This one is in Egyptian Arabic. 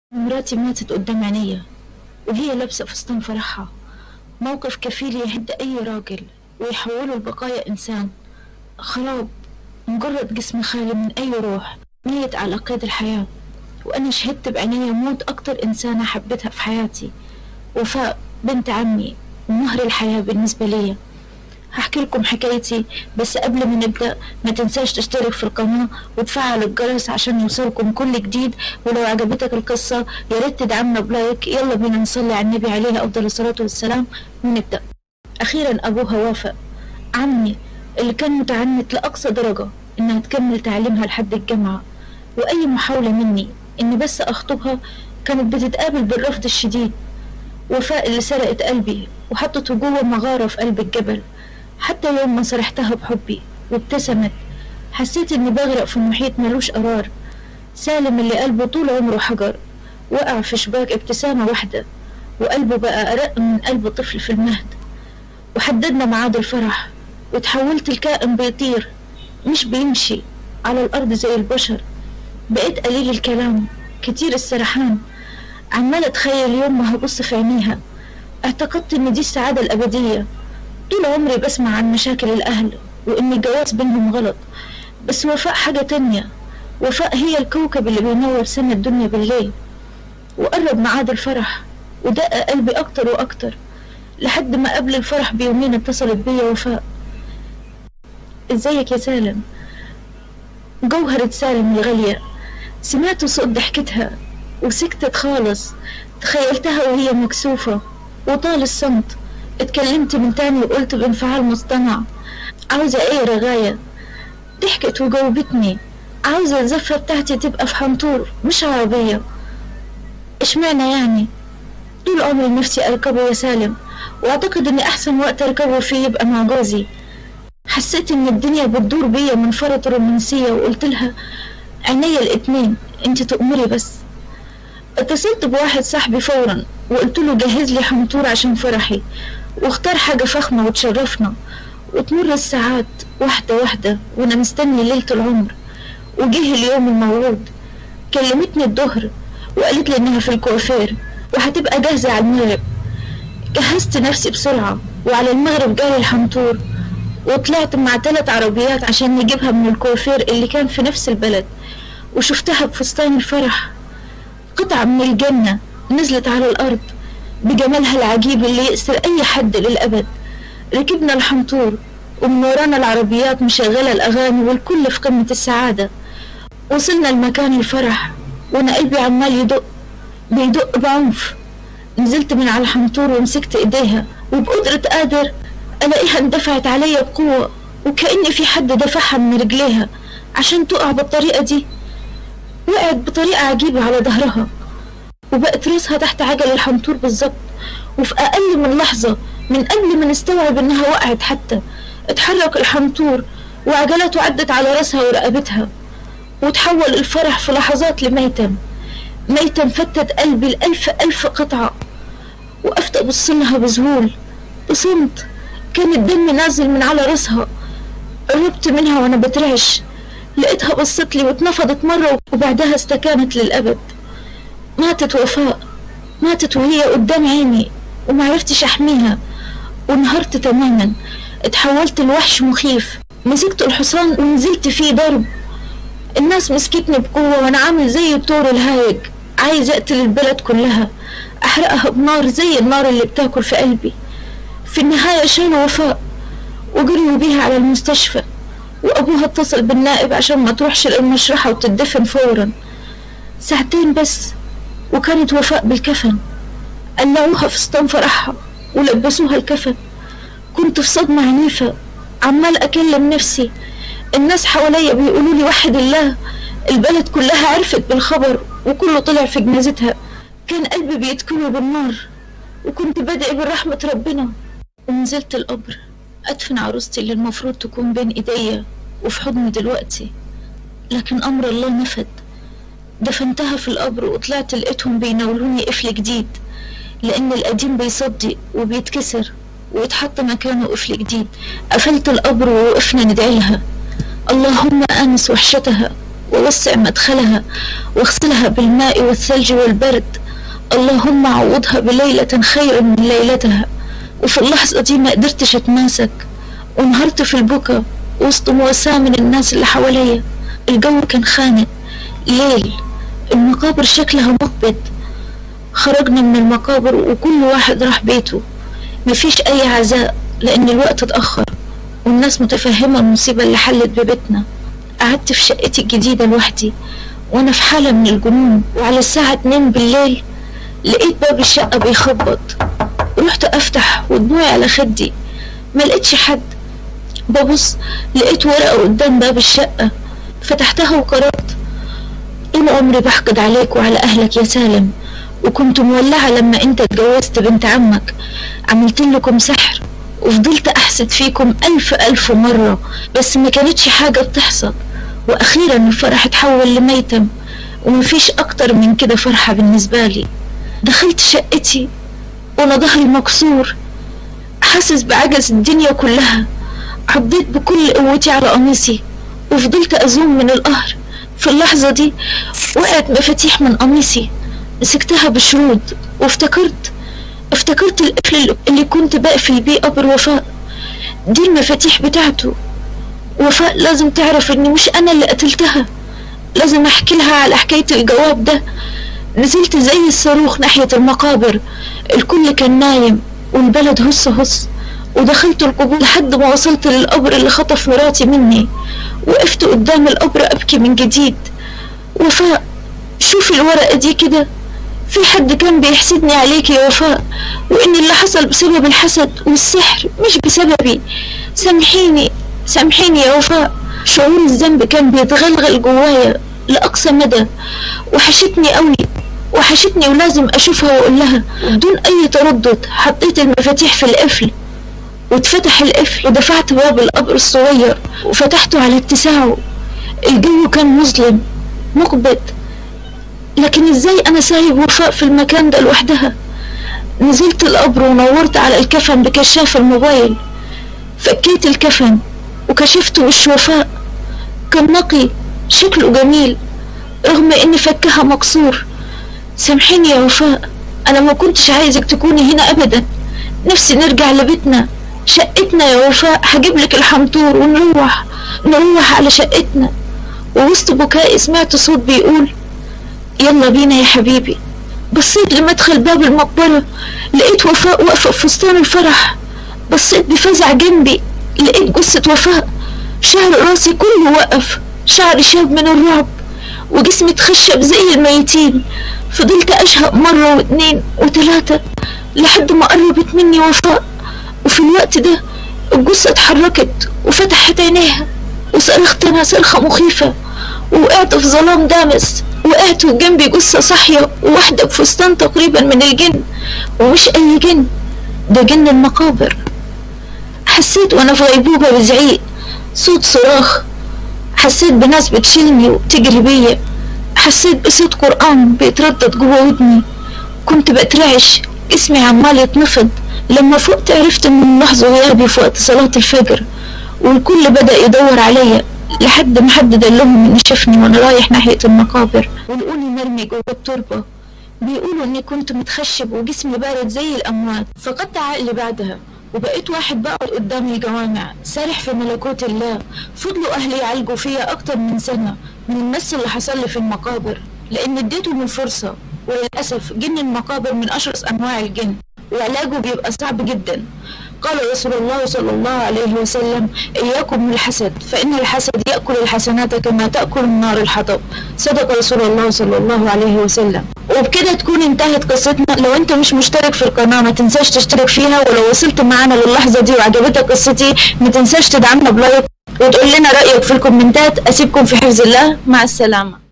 مراتي ماتت قدام عينيا وهي لابسة فستان فرحها موقف كفيل يهد أي راجل ويحوله البقايا إنسان خراب مجرد جسم خالي من أي روح ميت على قيد الحياة وأنا شهدت بعينيا موت أكتر إنسانة حبيتها في حياتي وفاء بنت عمي ومهر الحياة بالنسبة ليا هحكي لكم حكايتي بس قبل ما نبدأ ما تنساش تشترك في القناة وتفعل الجرس عشان يوصلكم كل جديد ولو عجبتك القصة يا ريت تدعمنا بلايك يلا بينا نصلي على النبي عليه أفضل الصلاة والسلام ونبدأ أخيرا أبوها وافق عمي اللي كان متعنت لأقصى درجة إنها تكمل تعليمها لحد الجامعة وأي محاولة مني إني بس أخطبها كانت بتتقابل بالرفض الشديد وفاء اللي سرقت قلبي وحطته جوه مغارة في قلب الجبل حتى يوم ما صرحتها بحبي وابتسمت حسيت اني بغرق في محيط ملوش قرار سالم اللي قلبه طول عمره حجر وقع في شباك ابتسامة واحدة وقلبه بقى أرق من قلب طفل في المهد وحددنا ميعاد الفرح وتحولت لكائن بيطير مش بيمشي على الأرض زي البشر بقيت قليل الكلام كتير السرحان عمال أتخيل يوم ما هبص في عينيها اعتقدت إن دي السعادة الأبدية طول عمري بسمع عن مشاكل الأهل وإن الجواز بينهم غلط بس وفاء حاجة تانية وفاء هي الكوكب اللي بينور سما الدنيا بالليل وقرب ميعاد الفرح ودق قلبي أكتر وأكتر لحد ما قبل الفرح بيومين اتصلت بيا وفاء ازيك يا سالم جوهرة سالم الغالية سمعت صوت ضحكتها وسكتت خالص تخيلتها وهي مكسوفة وطال الصمت اتكلمت من تاني وقلت بانفعال مصطنع عاوزة ايه يا رغاية ضحكت وجاوبتني عاوزة الزفة بتاعتي تبقى في حنطور مش عربية اشمعنى يعني طول عمري نفسي اركبه يا سالم واعتقد ان احسن وقت اركبه فيه يبقى مع جوزي حسيت ان الدنيا بتدور بيا من فرط رومانسية وقلت لها عينيا الاتنين انت تأمري بس اتصلت بواحد صاحبي فورا وقلت له جهز لي حنطور عشان فرحي واختار حاجة فخمة وتشرفنا وتمر الساعات واحدة واحدة وانا مستني ليلة العمر وجه اليوم الموعود كلمتني الظهر وقالت لي انها في الكوافير وهتبقى جاهزة على المغرب جهزت نفسي بسرعة وعلى المغرب جالي الحنطور وطلعت مع ثلاث عربيات عشان نجيبها من الكوافير اللي كان في نفس البلد وشفتها بفستان الفرح قطعة من الجنة نزلت على الأرض بجمالها العجيب اللي يأسر أي حد للأبد ركبنا الحنطور ومن ورانا العربيات مشغلة الأغاني والكل في قمة السعادة وصلنا لمكان الفرح وأنا قلبي عمال يدق بيدق بعنف نزلت من على الحنطور ومسكت إيديها وبقدرة قادر ألاقيها اندفعت عليا بقوة وكأن في حد دفعها من رجليها عشان تقع بالطريقة دي وقعت بطريقة عجيبة على ظهرها وبقت راسها تحت عجل الحنطور بالظبط وفي أقل من لحظة من قبل ما نستوعب إنها وقعت حتى اتحرك الحنطور وعجلته عدت على راسها ورقبتها وتحول الفرح في لحظات لميتم ميتم فتت قلبي لألف ألف قطعة وقفت أبص لها بذهول بصمت كان الدم نازل من على راسها قربت منها وأنا بترعش لقيتها بصت لي واتنفضت مرة وبعدها استكانت للأبد ماتت وفاء ماتت وهي قدام عيني ومعرفتش أحميها وانهارت تماما اتحولت لوحش مخيف مسكت الحصان ونزلت فيه ضرب الناس مسكتني بقوة وأنا عامل زي الطور الهايج عايز أقتل البلد كلها أحرقها بنار زي النار اللي بتاكل في قلبي في النهاية شالوا وفاء وجريوا بيها على المستشفى وأبوها اتصل بالنائب عشان ما تروحش للمشرحة وتدفن فورا ساعتين بس وكانت وفاء بالكفن قلعوها في اسطان فرحها ولبسوها الكفن كنت في صدمة عنيفة عمال أكلم نفسي الناس حواليا بيقولوا لي وحد الله البلد كلها عرفت بالخبر وكله طلع في جنازتها كان قلبي بيتكوي بالنار وكنت بدعي برحمة ربنا ونزلت القبر أدفن عروستي اللي المفروض تكون بين إيديا وفي حضني دلوقتي لكن أمر الله نفد دفنتها في القبر وطلعت لقيتهم بيناولوني قفل جديد لأن القديم بيصدي وبيتكسر ويتحط مكانه قفل جديد قفلت القبر ووقفنا ندعي لها اللهم آنس وحشتها ووسع مدخلها واغسلها بالماء والثلج والبرد اللهم عوضها بليلة خيرا من ليلتها وفي اللحظة دي ما قدرتش أتماسك وانهارت في البكا وسط مواساة من الناس اللي حواليا الجو كان خانق ليل المقابر شكلها مقبض خرجنا من المقابر وكل واحد راح بيته مفيش أي عزاء لأن الوقت اتأخر والناس متفهمة المصيبة اللي حلت ببيتنا قعدت في شقتي الجديدة لوحدي وأنا في حالة من الجنون وعلى الساعة اتنين بالليل لقيت باب الشقة بيخبط رحت أفتح ودموعي على خدي ما لقيتش حد ببص لقيت ورقة قدام باب الشقة فتحتها وقرأت طول عمري بحقد عليك وعلى أهلك يا سالم وكنت مولعة لما انت اتجوزت بنت عمك عملت لكم سحر وفضلت أحسد فيكم ألف ألف مرة بس ما كانتش حاجة بتحصل وأخيرا الفرح اتحول لميتم ومفيش أكتر من كده فرحة بالنسبة لي دخلت شقتي وأنا ظهري مكسور حاسس بعجز الدنيا كلها عضيت بكل قوتي على قميصي وفضلت أزوم من القهر في اللحظة دي وقعت مفاتيح من قميصي مسكتها بشرود وافتكرت افتكرت القفل اللي كنت بقفل بيه قبر وفاء دي المفاتيح بتاعته وفاء لازم تعرف اني مش انا اللي قتلتها لازم احكي لها على حكاية الجواب ده نزلت زي الصاروخ ناحية المقابر الكل كان نايم والبلد هص هص ودخلت القبور لحد ما وصلت للقبر اللي خطف مراتي مني وقفت قدام القبر أبكي من جديد وفاء شوفي الورقة دي كده في حد كان بيحسدني عليك يا وفاء وإن اللي حصل بسبب الحسد والسحر مش بسببي سامحيني سامحيني يا وفاء شعور الذنب كان بيتغلغل جوايا لأقصى مدى وحشتني قوي وحشتني ولازم أشوفها وأقول لها بدون أي تردد حطيت المفاتيح في القفل واتفتح القفل ودفعت باب القبر الصغير وفتحته على اتساعه الجو كان مظلم مقبض لكن ازاي انا سايب وفاء في المكان ده لوحدها نزلت القبر ونورت على الكفن بكشاف الموبايل فكيت الكفن وكشفت وش وفاء كان نقي شكله جميل رغم ان فكها مكسور سامحيني يا وفاء انا ما كنتش عايزك تكوني هنا ابدا نفسي نرجع لبيتنا شقتنا يا وفاء هجيب لك الحنطور ونروح نروح على شقتنا ووسط بكائي سمعت صوت بيقول يلا بينا يا حبيبي بصيت لمدخل باب المقبرة لقيت وفاء واقفة في فستان الفرح بصيت بفزع جنبي لقيت جثة وفاء شعر راسي كله وقف شعري شاب من الرعب وجسمي اتخشب زي الميتين فضلت أشهق مرة واتنين وتلاتة لحد ما قربت مني وفاء وفي الوقت ده الجثة اتحركت وفتحت عينيها وصرخت أنا صرخة مخيفة ووقعت في ظلام دامس وقعت وجنبي جثة صاحية وواحدة بفستان تقريبا من الجن ومش أي جن ده جن المقابر حسيت وأنا في غيبوبة بزعيق صوت صراخ حسيت بناس بتشيلني وبتجري بيا حسيت بصوت قرآن بيتردد جوا ودني كنت بترعش جسمي عمال يتنفض لما فقت عرفت من لحظة غيابي في وقت صلاة الفجر والكل بدأ يدور عليا لحد ما حد دلهم اني شافني وانا رايح ناحية المقابر ولقوني مرمي جوه التربة بيقولوا اني كنت متخشب وجسمي بارد زي الاموات فقدت عقلي بعدها وبقيت واحد بقعد قدام الجوامع سارح في ملكوت الله فضلوا اهلي يعالجوا فيا اكتر من سنة من المس اللي حصل لي في المقابر لان اديتهم الفرصة وللأسف جن المقابر من أشرس أنواع الجن وعلاجه بيبقى صعب جدا قال رسول الله صلى الله عليه وسلم إياكم من الحسد فإن الحسد يأكل الحسنات كما تأكل النار الحطب صدق رسول الله صلى الله عليه وسلم وبكده تكون انتهت قصتنا لو انت مش مشترك في القناة ما تنساش تشترك فيها ولو وصلت معانا للحظة دي وعجبتك قصتي ما تنساش تدعمنا بلايك وتقول لنا رأيك في الكومنتات أسيبكم في حفظ الله مع السلامة